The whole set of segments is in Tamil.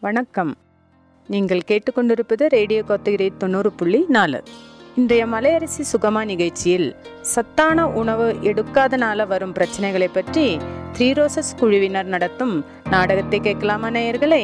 வணக்கம் நீங்கள் கேட்டுக்கொண்டிருப்பது ரேடியோ கொத்தகிரி தொண்ணூறு புள்ளி நாலு இன்றைய மலையரசி சுகமா நிகழ்ச்சியில் சத்தான உணவு எடுக்காதனால வரும் பிரச்சனைகளை பற்றி த்ரீ ரோசஸ் குழுவினர் நடத்தும் நாடகத்தை கேட்கலாமா நேயர்களே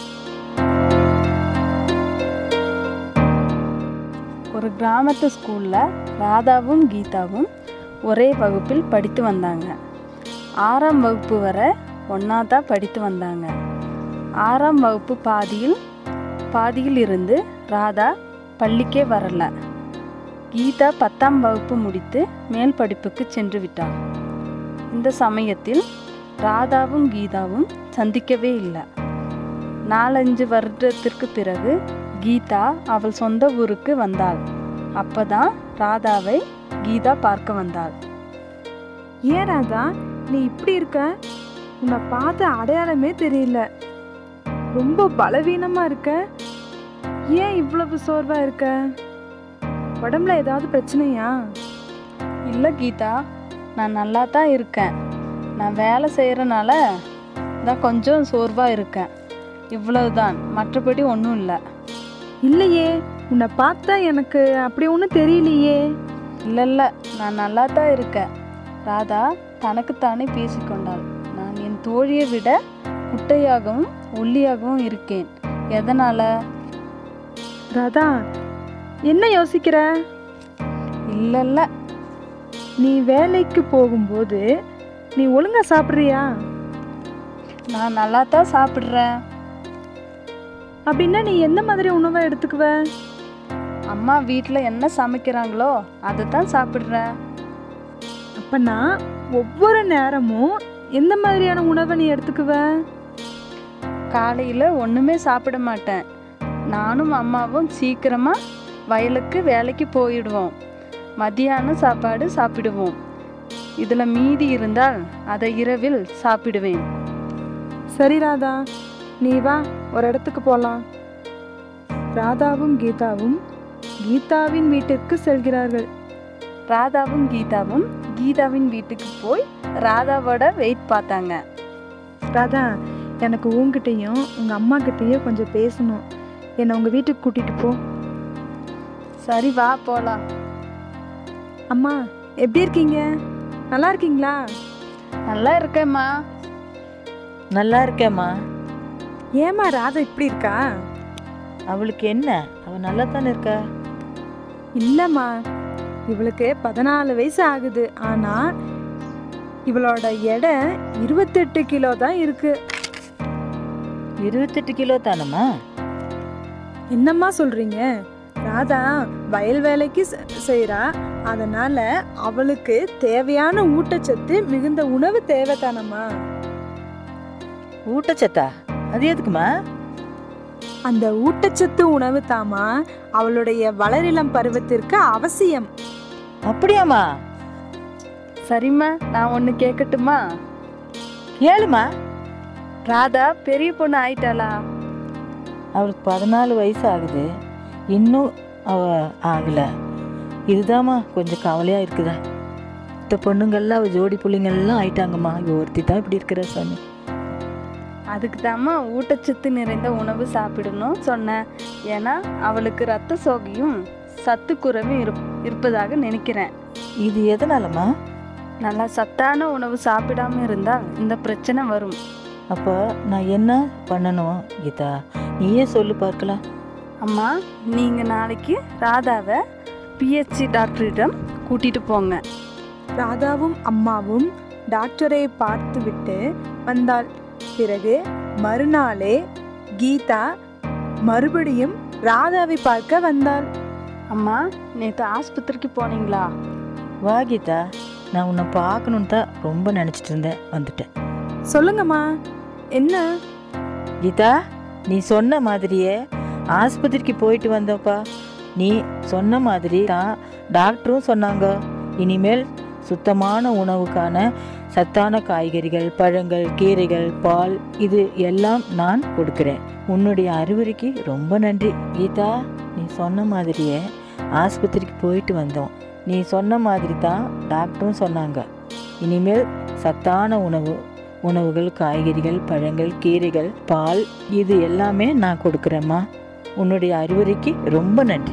ஒரு கிராமத்து ஸ்கூலில் ராதாவும் கீதாவும் ஒரே வகுப்பில் படித்து வந்தாங்க ஆறாம் வகுப்பு வரை ஒன்றா தான் படித்து வந்தாங்க ஆறாம் வகுப்பு பாதியில் பாதியில் இருந்து ராதா பள்ளிக்கே வரல கீதா பத்தாம் வகுப்பு முடித்து மேல் படிப்புக்கு சென்று விட்டாள் இந்த சமயத்தில் ராதாவும் கீதாவும் சந்திக்கவே இல்லை நாலஞ்சு வருடத்திற்கு பிறகு கீதா அவள் சொந்த ஊருக்கு வந்தாள் அப்பதான் ராதாவை கீதா பார்க்க வந்தாள் ஏன் ராதா நீ இப்படி இருக்க உன்னை பார்த்த அடையாளமே தெரியல ரொம்ப பலவீனமா இருக்க ஏன் இவ்வளவு சோர்வா இருக்க உடம்புல ஏதாவது பிரச்சனையா இல்லை கீதா நான் நல்லா தான் இருக்கேன் நான் வேலை செய்கிறனால தான் கொஞ்சம் சோர்வாக இருக்கேன் இவ்வளவுதான் மற்றபடி ஒன்றும் இல்லை இல்லையே உன்னை பார்த்தா எனக்கு அப்படி ஒன்றும் தெரியலையே இல்லை இல்லை நான் நல்லா தான் இருக்கேன் ராதா தனக்குத்தானே பேசிக்கொண்டாள் நான் என் தோழியை விட குட்டையாகவும் ஒல்லியாகவும் இருக்கேன் எதனால் ராதா என்ன யோசிக்கிற இல்லை இல்லை நீ வேலைக்கு போகும்போது நீ ஒழுங்கா சாப்பிட்றியா நான் நல்லா தான் சாப்பிட்றேன் அப்படின்னா நீ எந்த மாதிரி உணவை எடுத்துக்குவ அம்மா வீட்டில் என்ன சமைக்கிறாங்களோ அதை தான் சாப்பிட்றேன் அப்பனா ஒவ்வொரு நேரமும் எந்த மாதிரியான உணவை நீ எடுத்துக்குவ காலையில் ஒன்றுமே சாப்பிட மாட்டேன் நானும் அம்மாவும் சீக்கிரமாக வயலுக்கு வேலைக்கு போயிடுவோம் மத்தியானம் சாப்பாடு சாப்பிடுவோம் இதில் மீதி இருந்தால் அதை இரவில் சாப்பிடுவேன் சரி ராதா நீ வா ஒரு இடத்துக்கு போலாம் ராதாவும் கீதாவும் கீதாவின் வீட்டிற்கு செல்கிறார்கள் ராதாவும் கீதாவும் கீதாவின் வீட்டுக்கு போய் ராதாவோட வெயிட் பார்த்தாங்க ராதா எனக்கு உங்ககிட்டயும் உங்க அம்மா கிட்டயும் கொஞ்சம் பேசணும் என்னை உங்க வீட்டுக்கு கூட்டிட்டு போ சரி வா போகலாம் அம்மா எப்படி இருக்கீங்க நல்லா இருக்கீங்களா நல்லா இருக்கேம்மா நல்லா இருக்கேம்மா ஏமா ராதா இப்படி இருக்கா அவளுக்கு என்ன அவ நல்லா தானே இருக்கா இல்லம்மா இவளுக்கு பதினாலு வயசு ஆகுது ஆனா இவளோட எடை இருபத்தெட்டு கிலோ தான் இருக்கு இருபத்தெட்டு கிலோ தானம்மா என்னம்மா சொல்றீங்க ராதா வயல் வேலைக்கு செ- செய்றா அதனால அவளுக்கு தேவையான ஊட்டச்சத்து மிகுந்த உணவு தேவைதானம்மா ஊட்டச்சத்தா அது எதுக்குமா அந்த ஊட்டச்சத்து உணவு தாமா அவளுடைய வளரிளம் பருவத்திற்கு அவசியம் அப்படியாம்மா சரிம்மா நான் ஒன்று கேட்கட்டுமா கேளுமா ராதா பெரிய பொண்ணு ஆயிட்டாளா அவளுக்கு பதினாலு வயசு ஆகுது இன்னும் அவ ஆகல இதுதாம்மா கொஞ்சம் கவலையா இருக்குதா இந்த பொண்ணுங்கள்லாம் அவ ஜோடி பிள்ளைங்கள்லாம் ஆயிட்டாங்கம்மா இவ ஒருத்தி தான் இப்படி இருக்கிற சாமி அதுக்கு தாம்மா ஊட்டச்சத்து நிறைந்த உணவு சாப்பிடணும் சொன்னேன் ஏன்னா அவளுக்கு ரத்த சோகையும் சத்து குறைவும் இருப் இருப்பதாக நினைக்கிறேன் இது எதனாலம்மா நல்லா சத்தான உணவு சாப்பிடாம இருந்தால் இந்த பிரச்சனை வரும் அப்போ நான் என்ன பண்ணணும் கீதா நீயே சொல்லு பார்க்கலாம் அம்மா நீங்கள் நாளைக்கு ராதாவை பிஹெச்சி டாக்டரிடம் கூட்டிட்டு போங்க ராதாவும் அம்மாவும் டாக்டரை பார்த்துவிட்டு வந்தாள் பிறகு மறுநாளே கீதா மறுபடியும் ராதாவை பார்க்க வந்தாள் அம்மா நேற்று ஆஸ்பத்திரிக்கு போனீங்களா வா கீதா நான் உன்னை பார்க்கணுன்னு தான் ரொம்ப நினச்சிட்டு இருந்தேன் வந்துட்டேன் சொல்லுங்கம்மா என்ன கீதா நீ சொன்ன மாதிரியே ஆஸ்பத்திரிக்கு போயிட்டு வந்தப்பா நீ சொன்ன மாதிரி தான் டாக்டரும் சொன்னாங்க இனிமேல் சுத்தமான உணவுக்கான சத்தான காய்கறிகள் பழங்கள் கீரைகள் பால் இது எல்லாம் நான் கொடுக்கிறேன் உன்னுடைய அறிவுரைக்கு ரொம்ப நன்றி கீதா நீ சொன்ன மாதிரியே ஆஸ்பத்திரிக்கு போயிட்டு வந்தோம் நீ சொன்ன மாதிரி தான் டாக்டரும் சொன்னாங்க இனிமேல் சத்தான உணவு உணவுகள் காய்கறிகள் பழங்கள் கீரைகள் பால் இது எல்லாமே நான் கொடுக்குறேம்மா உன்னுடைய அறிவுரைக்கு ரொம்ப நன்றி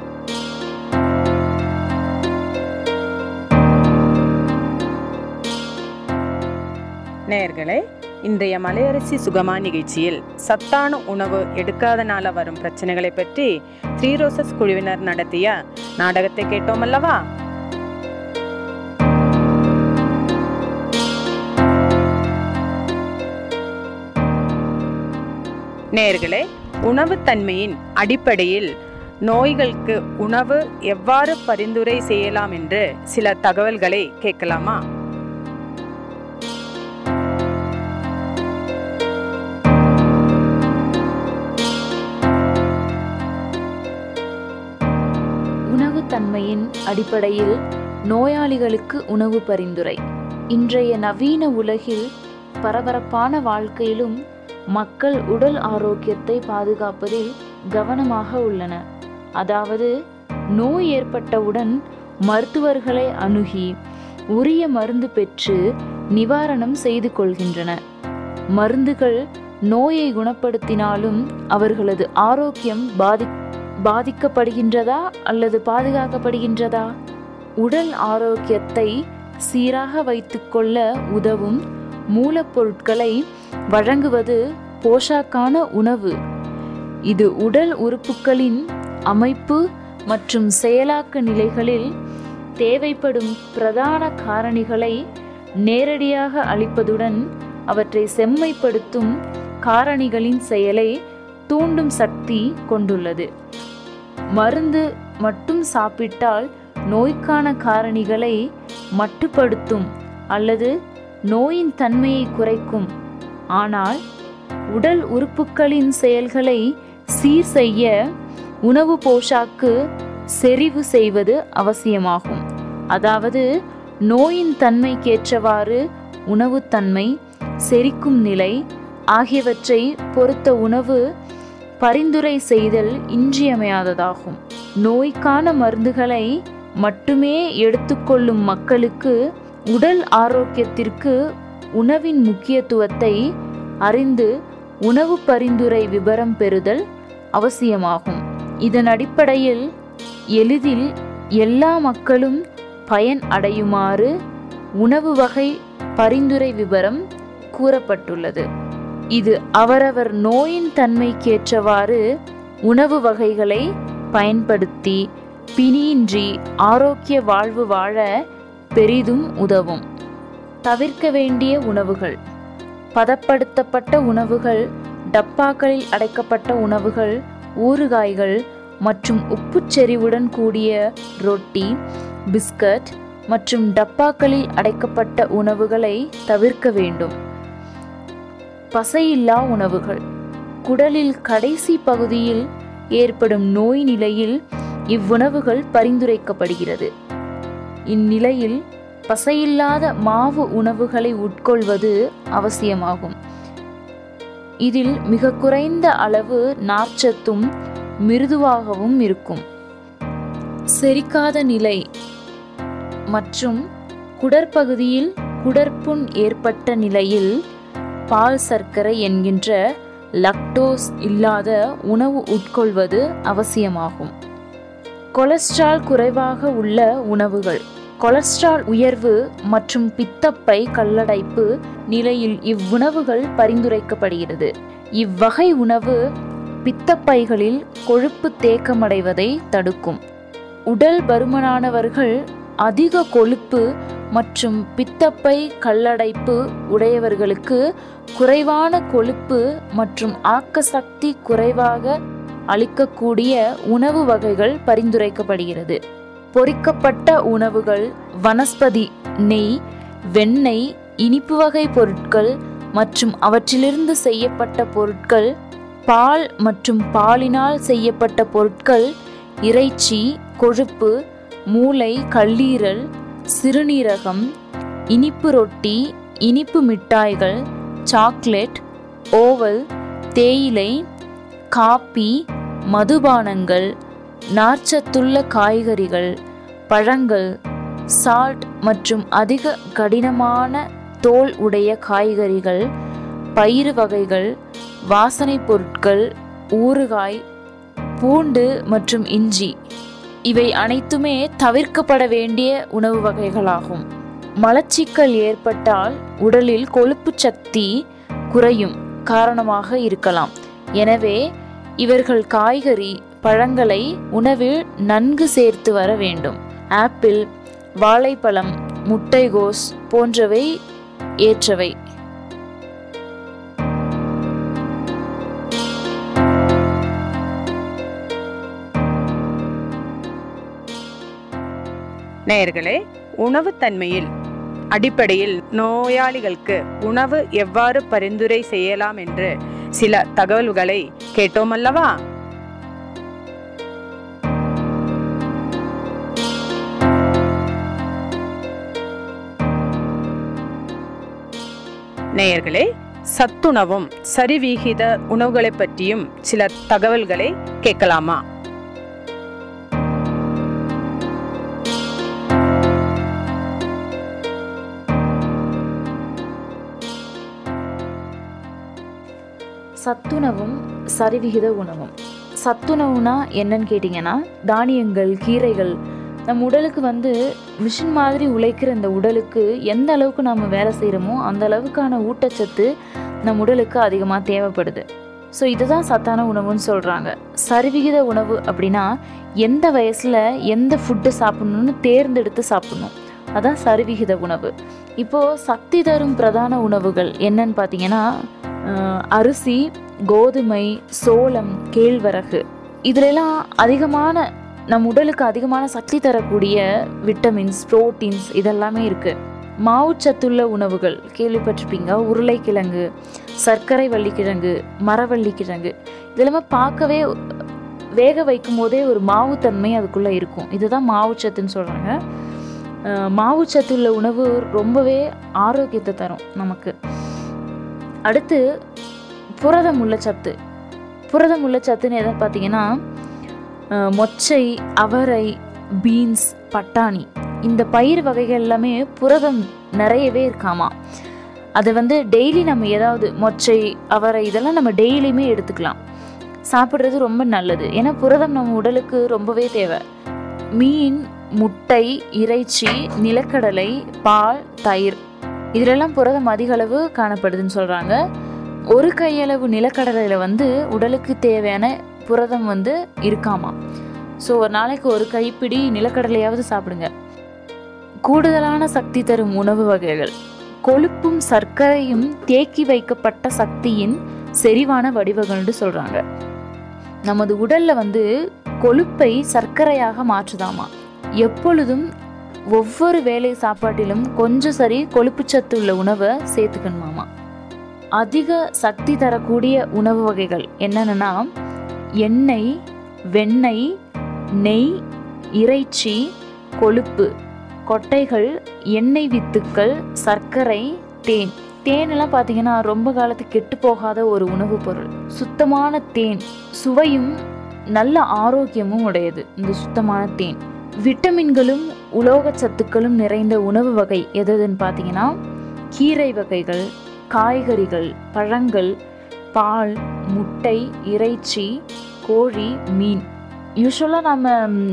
நேயர்களே இன்றைய மலையரசி சுகமா நிகழ்ச்சியில் சத்தான உணவு எடுக்காதனால வரும் பிரச்சனைகளை பற்றி த்ரீ ரோசஸ் குழுவினர் நடத்திய நாடகத்தை கேட்டோம் அல்லவா நேயர்களே உணவு தன்மையின் அடிப்படையில் நோய்களுக்கு உணவு எவ்வாறு பரிந்துரை செய்யலாம் என்று சில தகவல்களை கேட்கலாமா உணவு தன்மையின் அடிப்படையில் நோயாளிகளுக்கு உணவு பரிந்துரை இன்றைய நவீன உலகில் பரபரப்பான வாழ்க்கையிலும் மக்கள் உடல் ஆரோக்கியத்தை பாதுகாப்பதில் கவனமாக உள்ளனர் அதாவது நோய் ஏற்பட்டவுடன் மருத்துவர்களை அணுகி உரிய மருந்து பெற்று நிவாரணம் செய்து கொள்கின்றனர் மருந்துகள் நோயை குணப்படுத்தினாலும் அவர்களது ஆரோக்கியம் பாதி பாதிக்கப்படுகின்றதா அல்லது பாதுகாக்கப்படுகின்றதா உடல் ஆரோக்கியத்தை சீராக வைத்துக்கொள்ள உதவும் மூலப்பொருட்களை வழங்குவது போஷாக்கான உணவு இது உடல் உறுப்புகளின் அமைப்பு மற்றும் செயலாக்க நிலைகளில் தேவைப்படும் பிரதான காரணிகளை நேரடியாக அளிப்பதுடன் அவற்றை செம்மைப்படுத்தும் காரணிகளின் செயலை தூண்டும் சக்தி கொண்டுள்ளது மருந்து மட்டும் சாப்பிட்டால் நோய்க்கான காரணிகளை மட்டுப்படுத்தும் அல்லது நோயின் தன்மையை குறைக்கும் ஆனால் உடல் உறுப்புகளின் செயல்களை சீர் செய்ய உணவு போஷாக்கு செறிவு செய்வது அவசியமாகும் அதாவது நோயின் தன்மைக்கேற்றவாறு உணவுத்தன்மை செரிக்கும் நிலை ஆகியவற்றை பொறுத்த உணவு பரிந்துரை செய்தல் இன்றியமையாததாகும் நோய்க்கான மருந்துகளை மட்டுமே எடுத்துக்கொள்ளும் மக்களுக்கு உடல் ஆரோக்கியத்திற்கு உணவின் முக்கியத்துவத்தை அறிந்து உணவு பரிந்துரை விவரம் பெறுதல் அவசியமாகும் இதன் அடிப்படையில் எளிதில் எல்லா மக்களும் பயன் அடையுமாறு உணவு வகை பரிந்துரை விவரம் கூறப்பட்டுள்ளது இது அவரவர் நோயின் தன்மைக்கேற்றவாறு உணவு வகைகளை பயன்படுத்தி பிணியின்றி ஆரோக்கிய வாழ்வு வாழ பெரிதும் உதவும் தவிர்க்க வேண்டிய உணவுகள் பதப்படுத்தப்பட்ட உணவுகள் டப்பாக்களில் அடைக்கப்பட்ட உணவுகள் ஊறுகாய்கள் மற்றும் உப்புச்செறிவுடன் கூடிய ரொட்டி பிஸ்கட் மற்றும் டப்பாக்களில் அடைக்கப்பட்ட உணவுகளை தவிர்க்க வேண்டும் பசையில்லா உணவுகள் குடலில் கடைசி பகுதியில் ஏற்படும் நோய் நிலையில் இவ்வுணவுகள் பரிந்துரைக்கப்படுகிறது இந்நிலையில் பசையில்லாத மாவு உணவுகளை உட்கொள்வது அவசியமாகும் இதில் மிக குறைந்த அளவு நார்ச்சத்தும் மிருதுவாகவும் இருக்கும் செரிக்காத நிலை மற்றும் குடற்பகுதியில் குடற்புண் ஏற்பட்ட நிலையில் பால் சர்க்கரை என்கின்ற லக்டோஸ் இல்லாத உணவு உட்கொள்வது அவசியமாகும் கொலஸ்ட்ரால் குறைவாக உள்ள உணவுகள் கொலஸ்ட்ரால் உயர்வு மற்றும் பித்தப்பை கல்லடைப்பு நிலையில் இவ்வுணவுகள் பரிந்துரைக்கப்படுகிறது இவ்வகை உணவு பித்தப்பைகளில் கொழுப்பு தேக்கமடைவதை தடுக்கும் உடல் பருமனானவர்கள் அதிக கொழுப்பு மற்றும் பித்தப்பை கல்லடைப்பு உடையவர்களுக்கு குறைவான கொழுப்பு மற்றும் ஆக்க சக்தி குறைவாக அளிக்கக்கூடிய உணவு வகைகள் பரிந்துரைக்கப்படுகிறது பொரிக்கப்பட்ட உணவுகள் வனஸ்பதி நெய் வெண்ணெய் இனிப்பு வகை பொருட்கள் மற்றும் அவற்றிலிருந்து செய்யப்பட்ட பொருட்கள் பால் மற்றும் பாலினால் செய்யப்பட்ட பொருட்கள் இறைச்சி கொழுப்பு மூளை கல்லீரல் சிறுநீரகம் இனிப்பு ரொட்டி இனிப்பு மிட்டாய்கள் சாக்லேட் ஓவல் தேயிலை காப்பி மதுபானங்கள் நார்ச்சத்துள்ள காய்கறிகள் பழங்கள் சால்ட் மற்றும் அதிக கடினமான தோல் உடைய காய்கறிகள் பயிறு வகைகள் வாசனைப் பொருட்கள் ஊறுகாய் பூண்டு மற்றும் இஞ்சி இவை அனைத்துமே தவிர்க்கப்பட வேண்டிய உணவு வகைகளாகும் மலச்சிக்கல் ஏற்பட்டால் உடலில் கொழுப்பு சக்தி குறையும் காரணமாக இருக்கலாம் எனவே இவர்கள் காய்கறி பழங்களை உணவில் நன்கு சேர்த்து வர வேண்டும் ஆப்பிள் வாழைப்பழம் முட்டைகோஸ் போன்றவை ஏற்றவை நேயர்களே உணவு தன்மையில் அடிப்படையில் நோயாளிகளுக்கு உணவு எவ்வாறு பரிந்துரை செய்யலாம் என்று சில தகவல்களை கேட்டோம் அல்லவா நேயர்களே சத்துணவும் சரிவிகித உணவுகளை பற்றியும் சில தகவல்களை கேட்கலாமா சத்துணவும் சரிவிகித உணவும் சத்துணவுனா என்னன்னு கேட்டிங்கன்னா தானியங்கள் கீரைகள் நம் உடலுக்கு வந்து மிஷின் மாதிரி உழைக்கிற இந்த உடலுக்கு எந்த அளவுக்கு நாம் வேலை செய்கிறோமோ அந்த அளவுக்கான ஊட்டச்சத்து நம் உடலுக்கு அதிகமாக தேவைப்படுது ஸோ இதுதான் சத்தான உணவுன்னு சொல்கிறாங்க சரிவிகித உணவு அப்படின்னா எந்த வயசில் எந்த ஃபுட்டு சாப்பிடணும்னு தேர்ந்தெடுத்து சாப்பிடணும் அதான் சரிவிகித உணவு இப்போது சக்தி தரும் பிரதான உணவுகள் என்னன்னு பார்த்தீங்கன்னா அஹ், அரிசி கோதுமை சோளம் கேழ்வரகு இதுலெல்லாம் அதிகமான நம் உடலுக்கு அதிகமான சக்தி தரக்கூடிய விட்டமின்ஸ் புரோட்டீன்ஸ் இதெல்லாமே இருக்குது மாவுச்சத்துள்ள உணவுகள் கேள்விப்பட்டிருப்பீங்க உருளைக்கிழங்கு சர்க்கரை வள்ளிக்கிழங்கு மரவள்ளிக்கிழங்கு இதெல்லாமே பார்க்கவே வேக வைக்கும் போதே ஒரு மாவுத்தன்மை அதுக்குள்ளே இருக்கும் இதுதான் மாவுச்சத்துன்னு சொல்கிறாங்க மாவுச்சத்துள்ள உணவு ரொம்பவே ஆரோக்கியத்தை தரும் நமக்கு அடுத்து புரதமுள்ள சத்து புரதமுள்ள சத்துன்னு எதை பார்த்தீங்கன்னா அஹ், மொச்சை அவரை பீன்ஸ் பட்டாணி இந்த பயிர் வகைகள் எல்லாமே புரதம் நிறையவே இருக்காமா அதை வந்து டெய்லி நம்ம ஏதாவது மொச்சை அவரை இதெல்லாம் நம்ம டெய்லியுமே எடுத்துக்கலாம் சாப்பிட்றது ரொம்ப நல்லது ஏன்னா புரதம் நம்ம உடலுக்கு ரொம்பவே தேவை மீன் முட்டை இறைச்சி நிலக்கடலை பால் தயிர் இதிலெல்லாம் புரதம் அதிக அளவு காணப்படுதுன்னு சொல்கிறாங்க ஒரு கையளவு நிலக்கடலையில் வந்து உடலுக்கு தேவையான புரதம் வந்து இருக்காமா ஸோ ஒரு நாளைக்கு ஒரு கைப்பிடி நிலக்கடலையாவது சாப்பிடுங்க கூடுதலான சக்தி தரும் உணவு வகைகள் கொழுப்பும் சர்க்கரையும் தேக்கி வைக்கப்பட்ட சக்தியின் செறிவான வடிவங்கள்னு சொல்கிறாங்க நமது உடல்ல வந்து கொழுப்பை சர்க்கரையாக மாற்றுதாமா எப்பொழுதும் ஒவ்வொரு வேளை சாப்பாட்டிலும் கொஞ்சம் சரி கொழுப்புச்சத்து உள்ள உணவை சேர்த்துக்கணுமாமா அதிக சக்தி தரக்கூடிய உணவு வகைகள் என்னென்னா எண்ணெய் வெண்ணெய் நெய் இறைச்சி கொழுப்பு கொட்டைகள் எண்ணெய் வித்துக்கள் சர்க்கரை தேன் தேனெல்லாம் பார்த்தீங்கன்னா ரொம்ப காலத்துக்கு கெட்டு போகாத ஒரு உணவுப் பொருள் சுத்தமான தேன் சுவையும் நல்ல ஆரோக்கியமும் உடையது இந்த சுத்தமான தேன் விட்டமின்களும் உலோகச் சத்துக்களும் நிறைந்த உணவு வகை எதுன்னு பார்த்தீங்கன்னா கீரை வகைகள் காய்கறிகள் பழங்கள் பால் முட்டை இறைச்சி கோழி மீன் யூஸ்வலாக நம்ம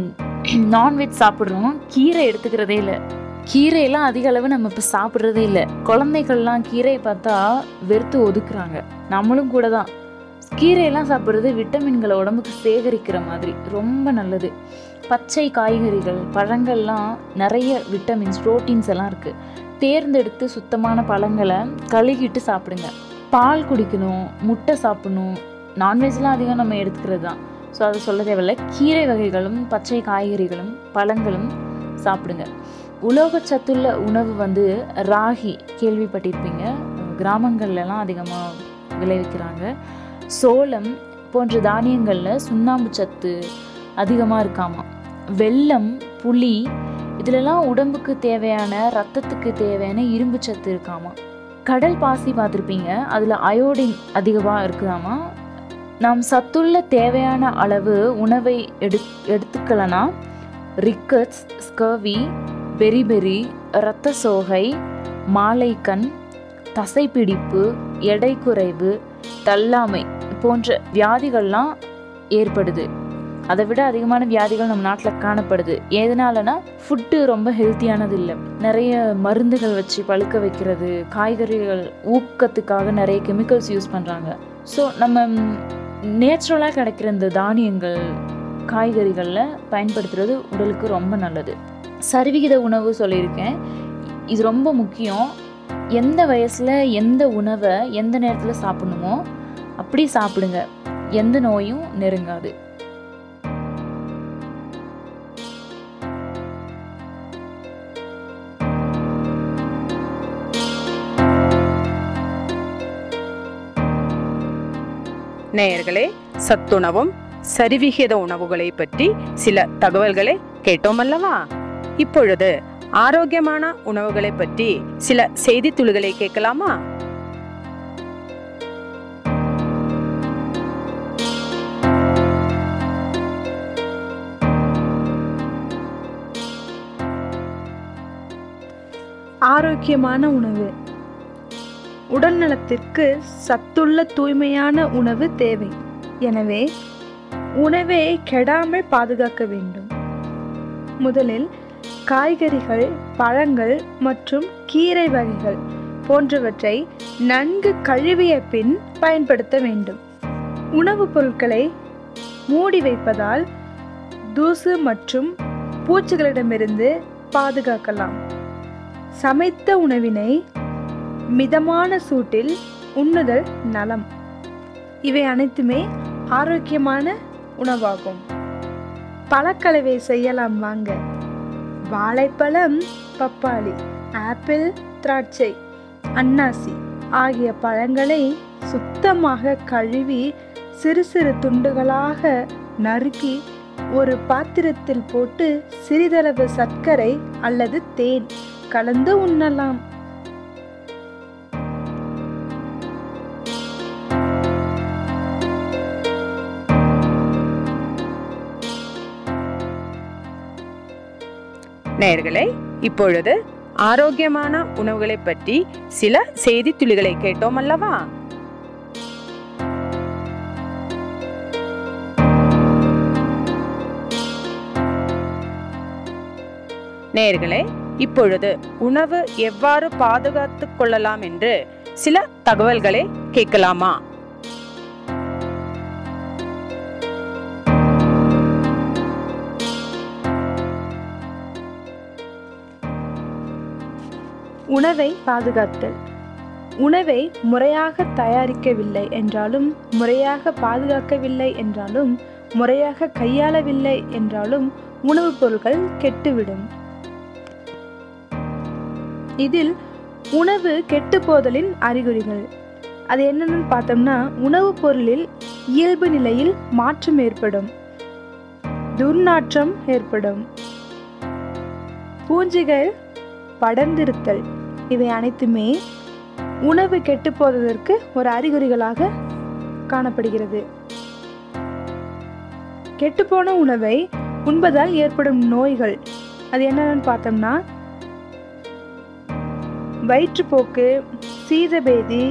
நான்வெஜ் சாப்பிட்றோம் கீரை எடுத்துக்கிறதே இல்லை கீரையெல்லாம் அதிக அளவு நம்ம இப்போ சாப்பிட்றதே இல்லை குழந்தைகள்லாம் கீரையை பார்த்தா வெறுத்து ஒதுக்குறாங்க நம்மளும் கூட தான் கீரையெல்லாம் சாப்பிட்றது விட்டமின்களை உடம்புக்கு சேகரிக்கிற மாதிரி ரொம்ப நல்லது பச்சை காய்கறிகள் பழங்கள்லாம் நிறைய விட்டமின்ஸ் ப்ரோட்டீன்ஸ் எல்லாம் இருக்குது தேர்ந்தெடுத்து சுத்தமான பழங்களை கழுகிட்டு சாப்பிடுங்க பால் குடிக்கணும் முட்டை சாப்பிடணும் நான்வெஜ்லாம் அதிகம் நம்ம எடுத்துக்கிறது தான் ஸோ அதை சொல்ல தேவையில்ல கீரை வகைகளும் பச்சை காய்கறிகளும் பழங்களும் சாப்பிடுங்க உலோகச் சத்துள்ள உணவு வந்து ராகி கேள்விப்பட்டிருப்பீங்க கிராமங்கள்லாம் அதிகமாக விளைவிக்கிறாங்க சோளம் போன்ற தானியங்களில் சுண்ணாம்பு சத்து அதிகமாக இருக்காமா வெல்லம் புளி இதிலெல்லாம் உடம்புக்கு தேவையான ரத்தத்துக்கு தேவையான இரும்பு சத்து இருக்காமா கடல் பாசி பார்த்துருப்பீங்க அதில் அயோடின் அதிகமாக இருக்குதாமா நாம் சத்துள்ள தேவையான அளவு உணவை எடு எடுத்துக்கலனா ரிக்கட்ஸ் ஸ்கர்வி பெரிபெரி இரத்த சோகை மாலைக்கண் தசைப்பிடிப்பு எடை குறைவு தள்ளாமை போன்ற வியாதிகள்லாம் ஏற்படுது அதை விட அதிகமான வியாதிகள் நம்ம நாட்டில் காணப்படுது எதனாலனா ஃபுட்டு ரொம்ப ஹெல்த்தியானது இல்லை நிறைய மருந்துகள் வச்சு பழுக்க வைக்கிறது காய்கறிகள் ஊக்கத்துக்காக நிறைய கெமிக்கல்ஸ் யூஸ் பண்ணுறாங்க ஸோ நம்ம நேச்சுரலாக கிடைக்கிற இந்த தானியங்கள் காய்கறிகளில் பயன்படுத்துறது உடலுக்கு ரொம்ப நல்லது சரிவிகித உணவு சொல்லியிருக்கேன் இது ரொம்ப முக்கியம் எந்த வயசில் எந்த உணவை எந்த நேரத்தில் சாப்பிடணுமோ அப்படி சாப்பிடுங்க எந்த நோயும் நெருங்காது நேயர்களே சத்துணவும் சரிவிகித உணவுகளை பற்றி சில தகவல்களை கேட்டோம் அல்லவா இப்பொழுது ஆரோக்கியமான உணவுகளை பற்றி சில செய்தி துளிகளை கேட்கலாமா ஆரோக்கியமான உணவு உடல் நலத்திற்கு சத்துள்ள தூய்மையான உணவு தேவை எனவே உணவை கெடாமல் பாதுகாக்க வேண்டும் முதலில் காய்கறிகள் பழங்கள் மற்றும் கீரை வகைகள் போன்றவற்றை நன்கு கழுவிய பின் பயன்படுத்த வேண்டும் உணவுப் பொருட்களை மூடி வைப்பதால் தூசு மற்றும் பூச்சிகளிடமிருந்து பாதுகாக்கலாம் சமைத்த உணவினை மிதமான சூட்டில் உண்ணுதல் நலம் இவை அனைத்துமே ஆரோக்கியமான உணவாகும் பழக்கலவை செய்யலாம் வாங்க வாழைப்பழம் பப்பாளி ஆப்பிள் திராட்சை அன்னாசி ஆகிய பழங்களை சுத்தமாக கழுவி சிறு சிறு துண்டுகளாக நறுக்கி ஒரு பாத்திரத்தில் போட்டு சிறிதளவு சர்க்கரை அல்லது தேன் கலந்து உண்ணலாம் நேயர்களே இப்பொழுது ஆரோக்கியமான உணவுகளை பற்றி சில செய்தி துளிகளை கேட்டோம் அல்லவா நேயர்களே இப்பொழுது உணவு எவ்வாறு பாதுகாத்துக் கொள்ளலாம் என்று சில தகவல்களை கேட்கலாமா உணவை பாதுகாத்தல் உணவை முறையாக தயாரிக்கவில்லை என்றாலும் முறையாக பாதுகாக்கவில்லை என்றாலும் முறையாக கையாளவில்லை என்றாலும் உணவுப் பொருட்கள் கெட்டுவிடும் இதில் உணவு கெட்டுப்போதலின் அறிகுறிகள் அது என்னன்னு பார்த்தோம்னா உணவுப் பொருளில் இயல்பு நிலையில் மாற்றம் ஏற்படும் துர்நாற்றம் ஏற்படும் பூஞ்சிகள் படர்ந்திருத்தல் இவை அனைத்துமே உணவு கெட்டுப்போவதற்கு ஒரு அறிகுறிகளாக காணப்படுகிறது கெட்டுப்போன உணவை உண்பதால் ஏற்படும் நோய்கள் அது என்னென்னு பார்த்தோம்னா வயிற்றுப்போக்கு சீதபேதி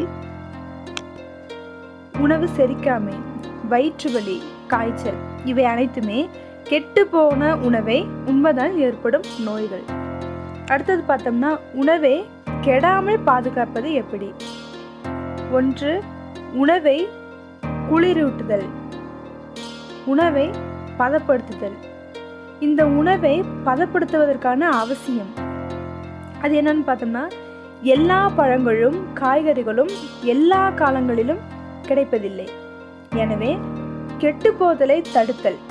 உணவு செரிக்காமை வயிற்று வலி காய்ச்சல் இவை அனைத்துமே கெட்டுப்போன உணவை உண்பதால் ஏற்படும் நோய்கள் அடுத்தது பார்த்தோம்னா உணவை கெடாமல் பாதுகாப்பது எப்படி ஒன்று உணவை குளிரூட்டுதல் உணவை பதப்படுத்துதல் இந்த உணவை பதப்படுத்துவதற்கான அவசியம் அது என்னன்னு பார்த்தோம்னா எல்லா பழங்களும் காய்கறிகளும் எல்லா காலங்களிலும் கிடைப்பதில்லை எனவே கெட்டுப்போதலை தடுத்தல்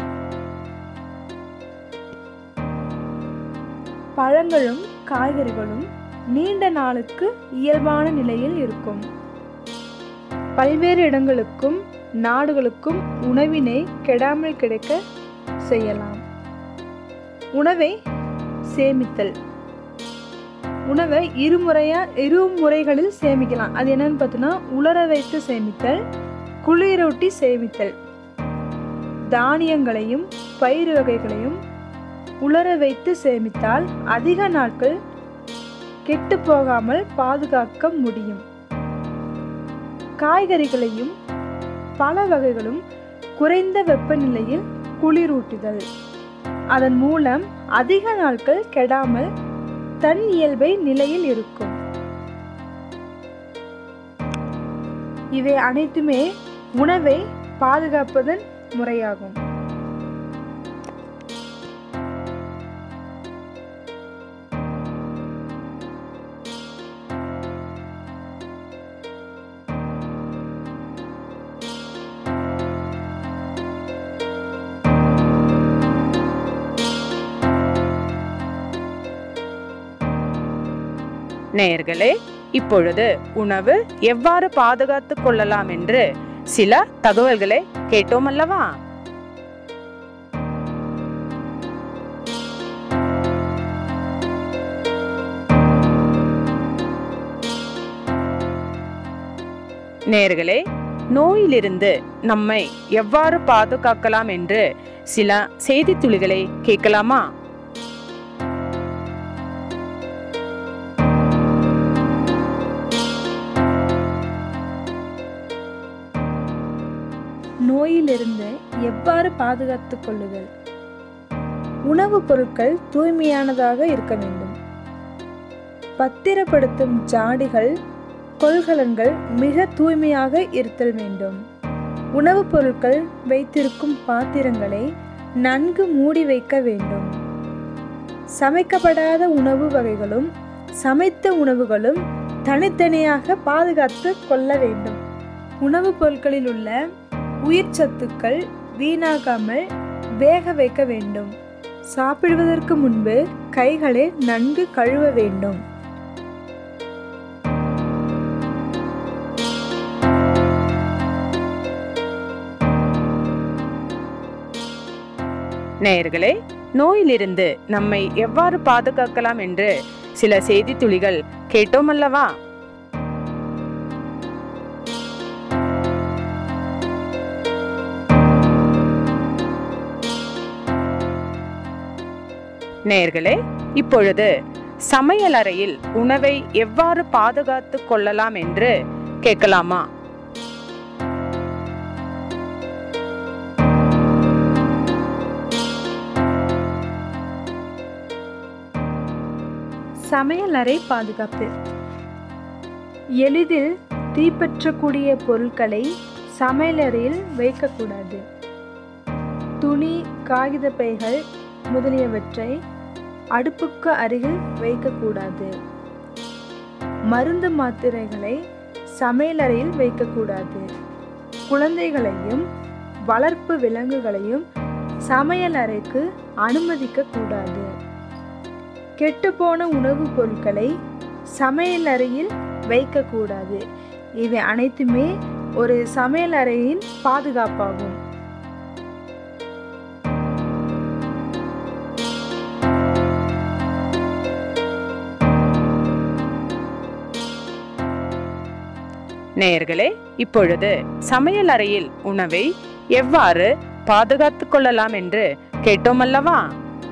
பழங்களும் காய்கறிகளும் நீண்ட நாளுக்கு இயல்பான நிலையில் இருக்கும் பல்வேறு இடங்களுக்கும் நாடுகளுக்கும் உணவினை கெடாமல் கிடைக்க செய்யலாம் உணவை சேமித்தல் உணவை இருமுறையா இரு முறைகளில் சேமிக்கலாம் அது என்னன்னு பார்த்தோன்னா உலர வைத்து சேமித்தல் குளிரூட்டி சேமித்தல் தானியங்களையும் பயிர் வகைகளையும் உலர வைத்து சேமித்தால் அதிக நாட்கள் கெட்டு போகாமல் பாதுகாக்க முடியும் காய்கறிகளையும் பல வகைகளும் குறைந்த வெப்பநிலையில் குளிரூட்டுதல் அதன் மூலம் அதிக நாட்கள் கெடாமல் தன் இயல்பை நிலையில் இருக்கும் இவை அனைத்துமே உணவை பாதுகாப்பதன் முறையாகும் நேயர்களே இப்பொழுது உணவு எவ்வாறு பாதுகாத்துக் கொள்ளலாம் என்று சில தகவல்களை கேட்டோம் அல்லவா நேயர்களே நோயிலிருந்து நம்மை எவ்வாறு பாதுகாக்கலாம் என்று சில செய்தி துளிகளை கேட்கலாமா நோயிலிருந்து எவ்வாறு பாதுகாத்துக் கொள்ளுதல் உணவுப் பொருட்கள் தூய்மையானதாக இருக்க வேண்டும் பத்திரப்படுத்தும் ஜாடிகள் கொள்கலன்கள் மிக தூய்மையாக இருத்தல் வேண்டும் உணவுப் பொருட்கள் வைத்திருக்கும் பாத்திரங்களை நன்கு மூடி வைக்க வேண்டும் சமைக்கப்படாத உணவு வகைகளும் சமைத்த உணவுகளும் தனித்தனியாக பாதுகாத்து கொள்ள வேண்டும் உணவுப் பொருட்களில் உள்ள உயிர் சத்துக்கள் வீணாகாமல் வேக வைக்க வேண்டும் சாப்பிடுவதற்கு முன்பு கைகளை நன்கு கழுவ வேண்டும் நேயர்களே நோயிலிருந்து நம்மை எவ்வாறு பாதுகாக்கலாம் என்று சில செய்தி துளிகள் கேட்டோம் அல்லவா நேயர்களே இப்பொழுது சமையலறையில் உணவை எவ்வாறு பாதுகாத்துக் கொள்ளலாம் என்று கேட்கலாமா சமையலறை பாதுகாப்பு எளிதில் தீப்பற்றக்கூடிய பொருட்களை சமையலறையில் வைக்கக்கூடாது துணி காகித பைகள் முதலியவற்றை அடுப்புக்கு அருகில் வைக்கக்கூடாது மருந்து மாத்திரைகளை சமையலறையில் வைக்கக்கூடாது குழந்தைகளையும் வளர்ப்பு விலங்குகளையும் சமையலறைக்கு அனுமதிக்க கூடாது கெட்டுப்போன உணவுப் பொருட்களை சமையலறையில் வைக்கக்கூடாது இவை அனைத்துமே ஒரு சமையலறையின் பாதுகாப்பாகும் நேயர்களே இப்பொழுது சமையல் அறையில் உணவை எவ்வாறு பாதுகாத்துக் கொள்ளலாம் என்று கேட்டோம் அல்லவா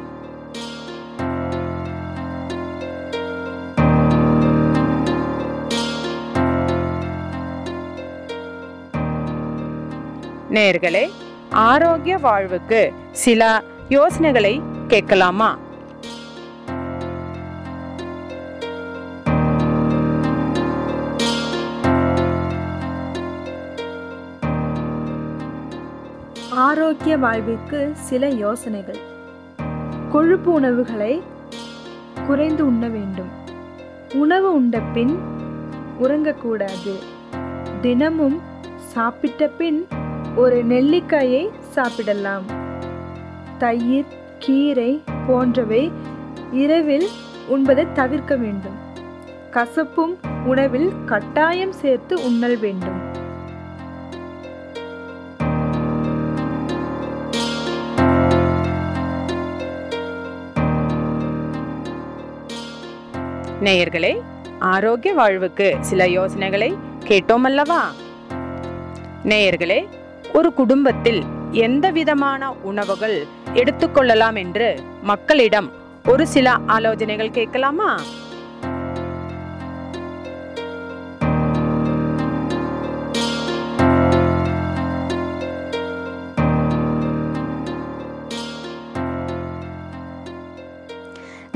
நேயர்களே ஆரோக்கிய வாழ்வுக்கு சில யோசனைகளை கேட்கலாமா ஆரோக்கிய வாழ்விற்கு சில யோசனைகள் கொழுப்பு உணவுகளை குறைந்து உண்ண வேண்டும் உணவு உண்ட பின் உறங்கக்கூடாது தினமும் சாப்பிட்ட பின் ஒரு நெல்லிக்காயை சாப்பிடலாம் தயிர் கீரை போன்றவை இரவில் உண்பதை தவிர்க்க வேண்டும் கசப்பும் உணவில் கட்டாயம் சேர்த்து உண்ணல் வேண்டும் நேயர்களே ஆரோக்கிய வாழ்வுக்கு சில யோசனைகளை கேட்டோம் அல்லவா நேயர்களே ஒரு குடும்பத்தில் எந்த விதமான உணவுகள் எடுத்துக்கொள்ளலாம் என்று மக்களிடம் ஒரு சில ஆலோசனைகள்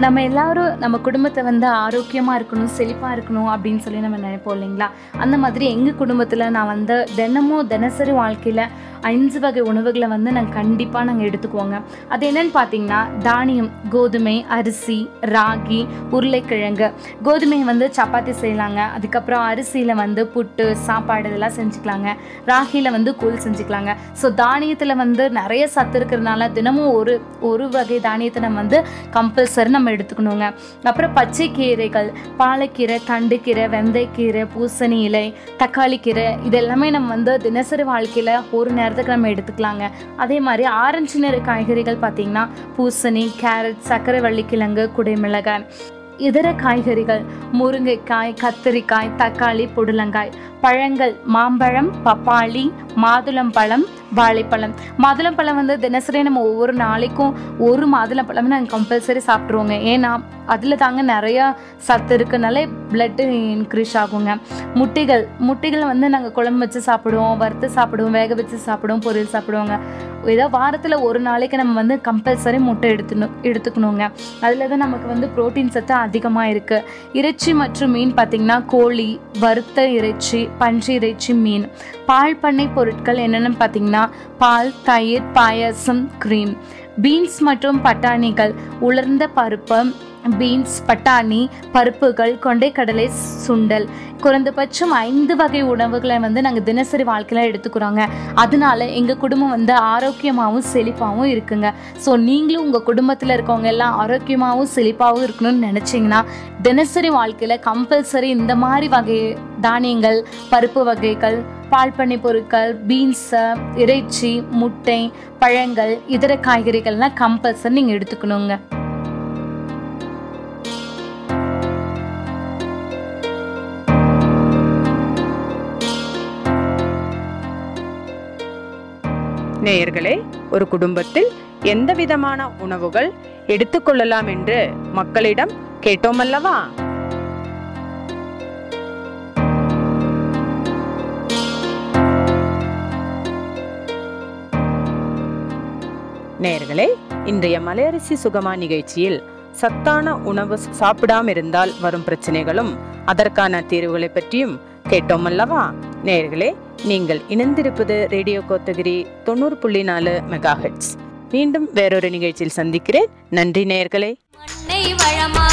நம்ம எல்லாரும் நம்ம குடும்பத்தை வந்து ஆரோக்கியமாக இருக்கணும் செழிப்பாக இருக்கணும் அப்படின்னு சொல்லி நம்ம நினைப்போம் இல்லைங்களா அந்த மாதிரி எங்கள் குடும்பத்தில் நான் வந்து தினமும் தினசரி வாழ்க்கையில் அஞ்சு வகை உணவுகளை வந்து நாங்கள் கண்டிப்பாக நாங்கள் எடுத்துக்குவோங்க அது என்னன்னு பார்த்தீங்கன்னா தானியம் கோதுமை அரிசி ராகி உருளைக்கிழங்கு கோதுமையை வந்து சப்பாத்தி செய்யலாங்க அதுக்கப்புறம் அரிசியில் வந்து புட்டு சாப்பாடு இதெல்லாம் செஞ்சுக்கலாங்க ராகியில் வந்து கூழ் செஞ்சுக்கலாங்க ஸோ தானியத்தில் வந்து நிறைய சத்து இருக்கிறதுனால தினமும் ஒரு ஒரு வகை தானியத்தை நம்ம வந்து கம்பல்சரி நம்ம எடுத்துக்கணுங்க அப்புறம் பச்சை கீரைகள் பாலக்கீரை தண்டுக்கீரை வெந்தயக்கீரை பூசணி இலை தக்காளி கீரை இது எல்லாமே நம்ம வந்து தினசரி வாழ்க்கையில் ஒரு நேரத்துக்கு நம்ம எடுத்துக்கலாங்க அதே மாதிரி ஆரஞ்சு நிற காய்கறிகள் பார்த்திங்கன்னா பூசணி கேரட் சர்க்கரை வள்ளிக்கிழங்கு குடைமிளகாய் இதர காய்கறிகள் முருங்கைக்காய் கத்திரிக்காய் தக்காளி புடலங்காய் பழங்கள் மாம்பழம் பப்பாளி மாதுளம்பழம் வாழைப்பழம் மாதுளம்பழம் வந்து தினசரி நம்ம ஒவ்வொரு நாளைக்கும் ஒரு மாதுளம்பழம் நாங்கள் கம்பல்சரி சாப்பிட்ருவோங்க ஏன்னா அதில் தாங்க நிறையா சத்து இருக்கனால பிளட்டு இன்க்ரீஸ் ஆகுங்க முட்டைகள் முட்டைகள் வந்து நாங்கள் குழம்பு வச்சு சாப்பிடுவோம் வறுத்து சாப்பிடுவோம் வேக வச்சு சாப்பிடுவோம் பொரியல் சாப்பிடுவோங்க ஏதோ வாரத்தில் ஒரு நாளைக்கு நம்ம வந்து கம்பல்சரி முட்டை எடுத்துணும் எடுத்துக்கணுங்க அதில் தான் நமக்கு வந்து புரோட்டீன் சத்து அதிகமாக இருக்குது இறைச்சி மற்றும் மீன் பார்த்திங்கன்னா கோழி வறுத்த இறைச்சி பன்றி இறைச்சி மீன் பால் பண்ணை பொருட்கள் என்னென்னு பார்த்தீங்கன்னா பால் தயிர் பாயாசம் க்ரீம் பீன்ஸ் மற்றும் பட்டாணிகள் உலர்ந்த பருப்பு பீன்ஸ் பட்டாணி பருப்புகள் கொண்டைக்கடலை சுண்டல் குறைந்தபட்சம் ஐந்து வகை உணவுகளை வந்து நாங்கள் தினசரி வாழ்க்கையில் எடுத்துக்கிறோங்க அதனால எங்கள் குடும்பம் வந்து ஆரோக்கியமாகவும் செழிப்பாகவும் இருக்குங்க ஸோ நீங்களும் உங்கள் குடும்பத்தில் இருக்கவங்க எல்லாம் ஆரோக்கியமாகவும் செழிப்பாகவும் இருக்கணும்னு நினச்சிங்கன்னா தினசரி வாழ்க்கையில் கம்பல்சரி இந்த மாதிரி வகை தானியங்கள் பருப்பு வகைகள் பால் பண்ணை பொருட்கள் பீன்ஸு இறைச்சி முட்டை பழங்கள் இதர காய்கறிகள்லாம் கம்பல்சரி நீங்கள் எடுத்துக்கணுங்க நேயர்களே ஒரு குடும்பத்தில் எந்த விதமான உணவுகள் எடுத்துக்கொள்ளலாம் என்று மக்களிடம் கேட்டோமல்லவா நேயர்களே இன்றைய மலையரிசி சுகமா நிகழ்ச்சியில் சத்தான உணவு சாப்பிடாம இருந்தால் வரும் பிரச்சனைகளும் அதற்கான தீர்வுகளை பற்றியும் கேட்டோம் அல்லவா நேயர்களே நீங்கள் இணைந்திருப்பது ரேடியோ கோத்தகிரி தொண்ணூறு புள்ளி நாலு மெகா மீண்டும் வேறொரு நிகழ்ச்சியில் சந்திக்கிறேன் நன்றி நேயர்களே மண்ணை வளமா